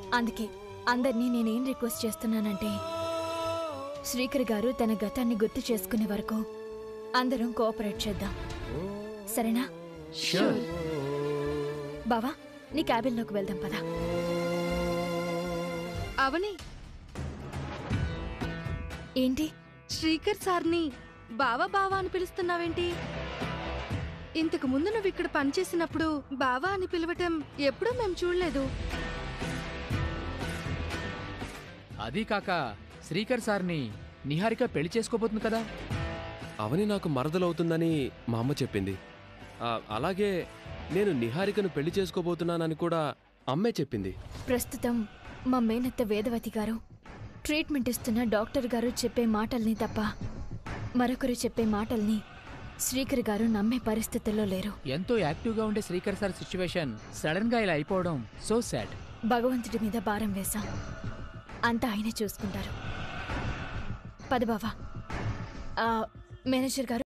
అందుకే అందరినీ నేనేం రిక్వెస్ట్ చేస్తున్నానంటే శ్రీకర్ గారు తన గతాన్ని గుర్తు చేసుకునే వరకు అందరం కోఆపరేట్ చేద్దాం సరేనా షూర్ బావా నీ క్యాబిన్లోకి వెళ్దాం పదా అవని ఏంటి శ్రీకర్ సార్ని బావా బావా అని పిలుస్తున్నావేంటి ఇంతకు ముందు నువ్వు ఇక్కడ పనిచేసినప్పుడు బావా అని పిలవటం ఎప్పుడూ మేము చూడలేదు అది కాక శ్రీకర్ సార్ని నిహారిక పెళ్లి చేసుకోబోతుంది కదా అవని నాకు మరదలవుతుందని మా అమ్మ చెప్పింది ఆ, అలాగే నేను నిహారికను పెళ్లి చేసుకోబోతున్నానని కూడా అమ్మే చెప్పింది ప్రస్తుతం మా మేనత్త వేదవతి గారు ట్రీట్మెంట్ ఇస్తున్న డాక్టర్ గారు చెప్పే మాటల్ని తప్ప మరొకరు చెప్పే మాటల్ని శ్రీకర్ గారు నమ్మే పరిస్థితుల్లో లేరు ఎంతో యాక్టివ్గా ఉండే శ్రీకర్ సార్ సిచ్యువేషన్ సడన్ గా ఇలా అయిపోవడం సో సాడ్ భగవంతుడి మీద భారం వేశాం అంతా ఆయనే చూసుకుంటారు పద బావా ఆ, మేనేజర్ గారు